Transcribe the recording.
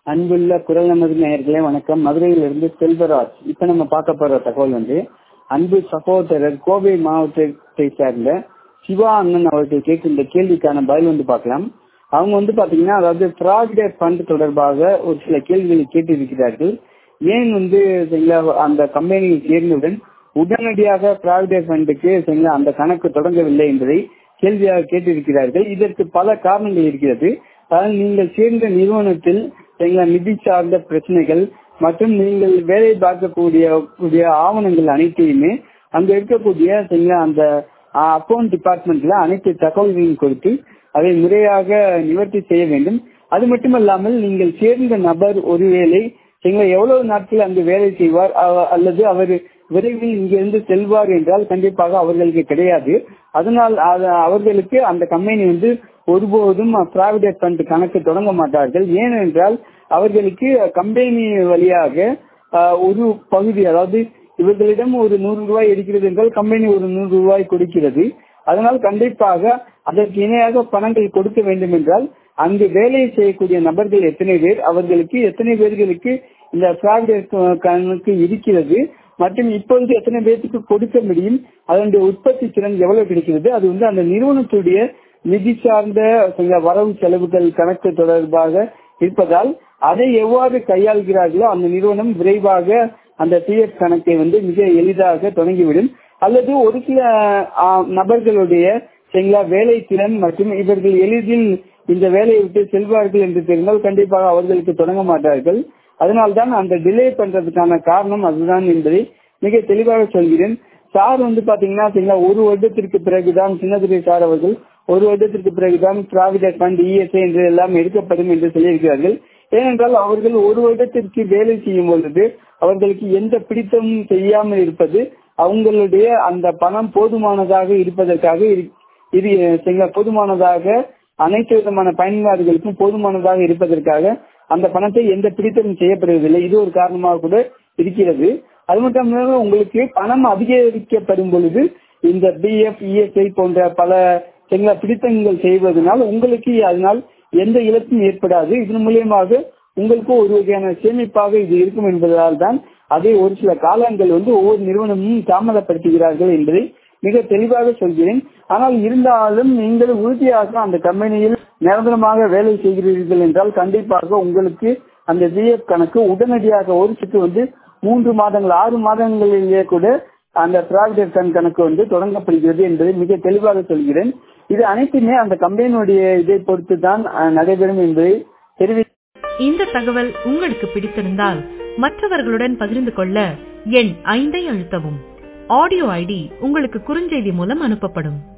அன்புள்ள குரல் நமது நேயர்களே வணக்கம் மதுரையிலிருந்து செல்வராஜ் இப்ப நம்ம பார்க்க போற தகவல் வந்து அன்பு சகோதரர் கோவை மாவட்டத்தை சேர்ந்த சிவா அண்ணன் அவர்கள் கேட்கின்ற கேள்விக்கான பதில் வந்து பார்க்கலாம் அவங்க வந்து பாத்தீங்கன்னா அதாவது ப்ராவிடென்ட் ஃபண்ட் தொடர்பாக ஒரு சில கேள்விகளை கேட்டிருக்கிறார்கள் ஏன் வந்து சரிங்களா அந்த கம்பெனியில் சேர்ந்தவுடன் உடனடியாக ப்ராவிடென்ட் ஃபண்டுக்கு சரிங்களா அந்த கணக்கு தொடங்கவில்லை என்பதை கேள்வியாக கேட்டிருக்கிறார்கள் இதற்கு பல காரணங்கள் இருக்கிறது அதாவது நீங்கள் சேர்ந்த நிறுவனத்தில் சரிங்களா நிதி சார்ந்த பிரச்சனைகள் மற்றும் நீங்கள் வேலை பார்க்கக்கூடிய கூடிய ஆவணங்கள் அனைத்தையுமே அங்க இருக்கக்கூடிய சரிங்களா அந்த அக்கௌண்ட் டிபார்ட்மெண்ட்ல அனைத்து தகவல்களையும் கொடுத்து அதை முறையாக நிவர்த்தி செய்ய வேண்டும் அது மட்டுமல்லாமல் நீங்கள் சேர்ந்த நபர் ஒருவேளை சரிங்களா எவ்வளவு நாட்கள் அங்கு வேலை செய்வார் அல்லது அவர் விரைவில் இங்கிருந்து செல்வார் என்றால் கண்டிப்பாக அவர்களுக்கு கிடையாது அதனால் அவர்களுக்கு அந்த கம்பெனி வந்து ஒருபோதும் ப்ராவிடென்ட் ஃபண்ட் கணக்கு தொடங்க மாட்டார்கள் ஏனென்றால் அவர்களுக்கு கம்பெனி வழியாக ஒரு பகுதி அதாவது இவர்களிடம் ஒரு நூறு ரூபாய் இருக்கிறது என்றால் கம்பெனி ஒரு நூறு ரூபாய் கொடுக்கிறது அதனால் கண்டிப்பாக அதற்கு இணையாக பணங்கள் கொடுக்க வேண்டும் என்றால் அங்கு வேலை செய்யக்கூடிய நபர்கள் எத்தனை பேர் அவர்களுக்கு எத்தனை பேர்களுக்கு இந்த ப்ராவிடென்ட் கணக்கு இருக்கிறது மற்றும் இப்பொழுது எத்தனை பேருக்கு கொடுக்க முடியும் அதனுடைய உற்பத்தி திறன் எவ்வளவு கிடைக்கிறது அது வந்து அந்த நிறுவனத்துடைய நிதி சார்ந்த வரவு செலவுகள் கணக்கு தொடர்பாக இருப்பதால் அதை எவ்வாறு கையாள்கிறார்களோ அந்த நிறுவனம் விரைவாக அந்த பிஎஃப் கணக்கை வந்து மிக எளிதாக தொடங்கிவிடும் அல்லது ஒரு சில நபர்களுடைய சரிங்களா வேலை திறன் மற்றும் இவர்கள் எளிதில் இந்த வேலையை விட்டு செல்வார்கள் என்று தெரிந்தால் கண்டிப்பாக அவர்களுக்கு தொடங்க மாட்டார்கள் அதனால்தான் அந்த டிலே பண்றதுக்கான காரணம் அதுதான் என்பதை மிக தெளிவாக சொல்கிறேன் சார் வந்து பாத்தீங்கன்னா சரிங்களா ஒரு வருடத்திற்கு பிறகுதான் சின்னதுரை சார் அவர்கள் ஒரு வருடத்திற்கு பிறகுதான் ப்ராவிடென்ட் ஃபண்ட் இஎஸ்ஐ என்று எல்லாம் எடுக்கப்படும் என்று சொல்லியிருக்கிறார்கள் ஏனென்றால் அவர்கள் ஒரு வருடத்திற்கு வேலை செய்யும் பொழுது அவர்களுக்கு எந்த பிடித்தமும் செய்யாமல் இருப்பது அவங்களுடைய அந்த பணம் போதுமானதாக இருப்பதற்காக இது போதுமானதாக அனைத்து விதமான பயன்பாடுகளுக்கும் போதுமானதாக இருப்பதற்காக அந்த பணத்தை எந்த பிடித்தமும் செய்யப்படுவதில்லை இது ஒரு காரணமாக கூட இருக்கிறது அது மட்டும் இல்லாமல் உங்களுக்கு பணம் அதிகரிக்கப்படும் பொழுது இந்த பிஎஃப் இஎஸ்ஐ போன்ற பல சரிங்களா பிடித்தங்கள் செய்வதனால் உங்களுக்கு அதனால் எந்த இழப்பும் ஏற்படாது இதன் மூலியமாக உங்களுக்கு ஒரு வகையான சேமிப்பாக இது இருக்கும் என்பதால் தான் அதை ஒரு சில காலங்கள் வந்து ஒவ்வொரு நிறுவனமும் தாமதப்படுத்துகிறார்கள் என்பதை மிக தெளிவாக சொல்கிறேன் ஆனால் இருந்தாலும் நீங்கள் உறுதியாக அந்த கம்பெனியில் நிரந்தரமாக வேலை செய்கிறீர்கள் என்றால் கண்டிப்பாக உங்களுக்கு அந்த பிஎஃப் கணக்கு உடனடியாக ஒரு சுற்று வந்து மூன்று மாதங்கள் ஆறு மாதங்களிலேயே கூட அந்த ப்ராவிடென்ட் ஃபண்ட் கணக்கு வந்து தொடங்கப்படுகிறது என்பதை மிக தெளிவாக சொல்கிறேன் இது அனைத்துமே அந்த கம்பெனியுடைய இதை பொறுத்து தான் நடைபெறும் என்பதை தெரிவி இந்த தகவல் உங்களுக்கு பிடித்திருந்தால் மற்றவர்களுடன் பகிர்ந்து கொள்ள எண் ஐந்தை அழுத்தவும் ஆடியோ ஐடி உங்களுக்கு குறுஞ்செய்தி மூலம் அனுப்பப்படும்